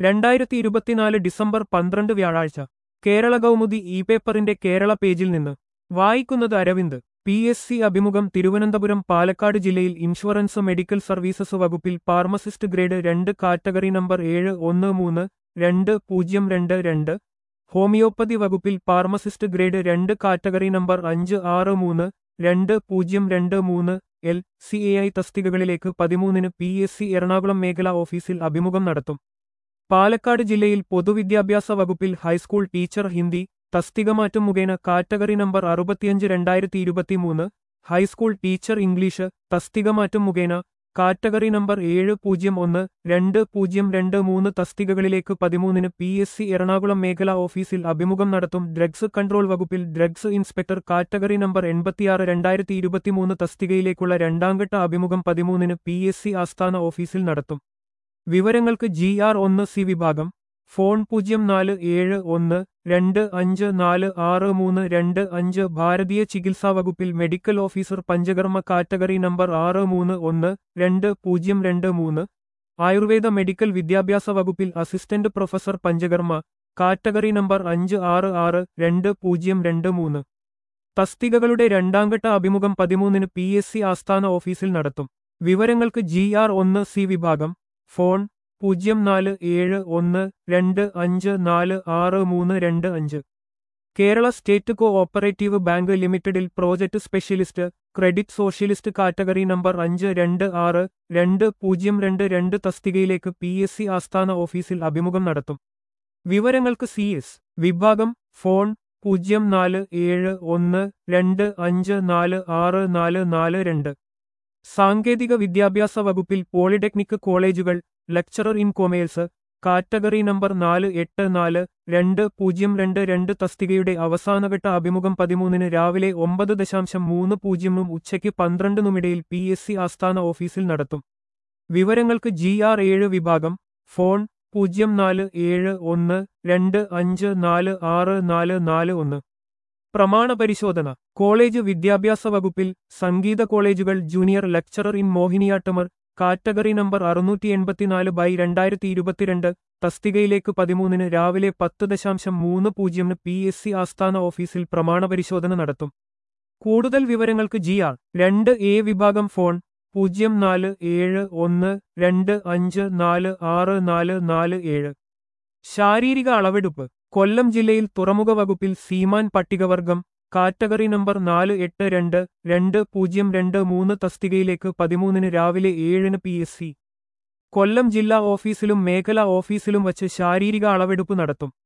രണ്ടായിരത്തി ഇരുപത്തിനാല് ഡിസംബർ പന്ത്രണ്ട് വ്യാഴാഴ്ച കേരള കൗമുദി ഇ പേപ്പറിന്റെ കേരള പേജിൽ നിന്ന് വായിക്കുന്നത് അരവിന്ദ് പി എസ് സി അഭിമുഖം തിരുവനന്തപുരം പാലക്കാട് ജില്ലയിൽ ഇൻഷുറൻസ് മെഡിക്കൽ സർവീസസ് വകുപ്പിൽ ഫാർമസിസ്റ്റ് ഗ്രേഡ് രണ്ട് കാറ്റഗറി നമ്പർ ഏഴ് ഒന്ന് മൂന്ന് രണ്ട് പൂജ്യം രണ്ട് രണ്ട് ഹോമിയോപ്പതി വകുപ്പിൽ ഫാർമസിസ്റ്റ് ഗ്രേഡ് രണ്ട് കാറ്റഗറി നമ്പർ അഞ്ച് ആറ് മൂന്ന് രണ്ട് പൂജ്യം രണ്ട് മൂന്ന് എൽ സി എ ഐ തസ്തികകളിലേക്ക് പതിമൂന്നിന് പി എസ് സി എറണാകുളം മേഖലാ ഓഫീസിൽ അഭിമുഖം നടത്തും പാലക്കാട് ജില്ലയിൽ പൊതുവിദ്യാഭ്യാസ വകുപ്പിൽ ഹൈസ്കൂൾ ടീച്ചർ ഹിന്ദി തസ്തികമാറ്റം മുഖേന കാറ്റഗറി നമ്പർ അറുപത്തിയഞ്ച് രണ്ടായിരത്തി ഇരുപത്തിമൂന്ന് ഹൈസ്കൂൾ ടീച്ചർ ഇംഗ്ലീഷ് തസ്തികമാറ്റം മുഖേന കാറ്റഗറി നമ്പർ ഏഴ് പൂജ്യം ഒന്ന് രണ്ട് പൂജ്യം രണ്ട് മൂന്ന് തസ്തികകളിലേക്ക് പതിമൂന്നിന് പി എസ് സി എറണാകുളം മേഖലാ ഓഫീസിൽ അഭിമുഖം നടത്തും ഡ്രഗ്സ് കൺട്രോൾ വകുപ്പിൽ ഡ്രഗ്സ് ഇൻസ്പെക്ടർ കാറ്റഗറി നമ്പർ എൺപത്തിയാറ് രണ്ടായിരത്തി ഇരുപത്തിമൂന്ന് തസ്തികയിലേക്കുള്ള രണ്ടാംഘട്ട അഭിമുഖം പതിമൂന്നിന് പി എസ് സി ആസ്ഥാന ഓഫീസിൽ നടത്തും വിവരങ്ങൾക്ക് ജി ആർ ഒന്ന് സി വിഭാഗം ഫോൺ പൂജ്യം നാല് ഏഴ് ഒന്ന് രണ്ട് അഞ്ച് നാല് ആറ് മൂന്ന് രണ്ട് അഞ്ച് ഭാരതീയ ചികിത്സാ വകുപ്പിൽ medical officer panchakarma category number ആറ് മൂന്ന് ഒന്ന് രണ്ട് പൂജ്യം രണ്ട് മൂന്ന് ആയുർവേദ മെഡിക്കൽ വിദ്യാഭ്യാസ വകുപ്പിൽ assistant professor panchakarma category number അഞ്ച് ആറ് ആറ് രണ്ട് പൂജ്യം രണ്ട് മൂന്ന് തസ്തികകളുടെ രണ്ടാംഘട്ട അഭിമുഖം പതിമൂന്നിന് പി എസ് സി ആസ്ഥാന ഓഫീസിൽ നടത്തും വിവരങ്ങൾക്ക് ജി ആർ ഒന്ന് സി വിഭാഗം ഫോൺ പൂജ്യം നാല് ഏഴ് ഒന്ന് രണ്ട് അഞ്ച് നാല് ആറ് മൂന്ന് രണ്ട് അഞ്ച് Kerala state cooperative bank ലിമിറ്റഡിൽ project specialist credit socialist category number അഞ്ച് രണ്ട് ആറ് രണ്ട് പൂജ്യം രണ്ട് രണ്ട് തസ്തികയിലേക്ക് പി എസ് സി ആസ്ഥാന ഓഫീസിൽ അഭിമുഖം നടത്തും വിവരങ്ങൾക്ക് സി എസ് വിഭാഗം ഫോൺ പൂജ്യം നാല് ഏഴ് ഒന്ന് രണ്ട് അഞ്ച് നാല് ആറ് നാല് നാല് രണ്ട് സാങ്കേതിക വിദ്യാഭ്യാസ വകുപ്പിൽ പോളിടെക്നിക് കോളേജുകൾ lecturer in commerce category number നാല് എട്ട് നാല് രണ്ട് പൂജ്യം രണ്ട് രണ്ട് തസ്തികയുടെ അവസാനഘട്ട അഭിമുഖം പതിമൂന്നിന് രാവിലെ ഒമ്പത് ദശാംശം മൂന്ന് പൂജ്യമും ഉച്ചയ്ക്ക് പന്ത്രണ്ടിനുമിടയിൽ പി എസ് സി ആസ്ഥാന ഓഫീസിൽ നടത്തും വിവരങ്ങൾക്ക് ജി ആർ ഏഴ് വിഭാഗം ഫോൺ പൂജ്യം നാല് ഏഴ് ഒന്ന് രണ്ട് അഞ്ച് നാല് ആറ് നാല് നാല് ഒന്ന് പ്രമാണ പരിശോധന കോളേജ് വിദ്യാഭ്യാസ വകുപ്പിൽ സംഗീത കോളേജുകൾ ജൂനിയർ ലെക്ചറർ ഇൻ മോഹിനിയാട്ടമർ കാറ്റഗറി നമ്പർ അറുന്നൂറ്റി എൺപത്തിനാല് ബൈ രണ്ടായിരത്തി ഇരുപത്തിരണ്ട് തസ്തികയിലേക്ക് പതിമൂന്നിന് രാവിലെ പത്ത് ദശാംശം മൂന്ന് പൂജ്യമിന് പി എസ് സി ആസ്ഥാന ഓഫീസിൽ പ്രമാണ പരിശോധന നടത്തും കൂടുതൽ വിവരങ്ങൾക്ക് ജി ആർ രണ്ട് എ വിഭാഗം ഫോൺ പൂജ്യം നാല് ഏഴ് ഒന്ന് രണ്ട് അഞ്ച് നാല് ആറ് നാല് നാല് ഏഴ് ശാരീരിക അളവെടുപ്പ് കൊല്ലം ജില്ലയിൽ തുറമുഖ വകുപ്പിൽ സീമാൻ പട്ടികവർഗം കാറ്റഗറി നമ്പർ നാല് എട്ട് രണ്ട് രണ്ട് പൂജ്യം രണ്ട് മൂന്ന് തസ്തികയിലേക്ക് പതിമൂന്നിന് രാവിലെ ഏഴിന് പി എസ് സി കൊല്ലം ജില്ലാ ഓഫീസിലും മേഖലാ ഓഫീസിലും വച്ച് ശാരീരിക അളവെടുപ്പ് നടത്തും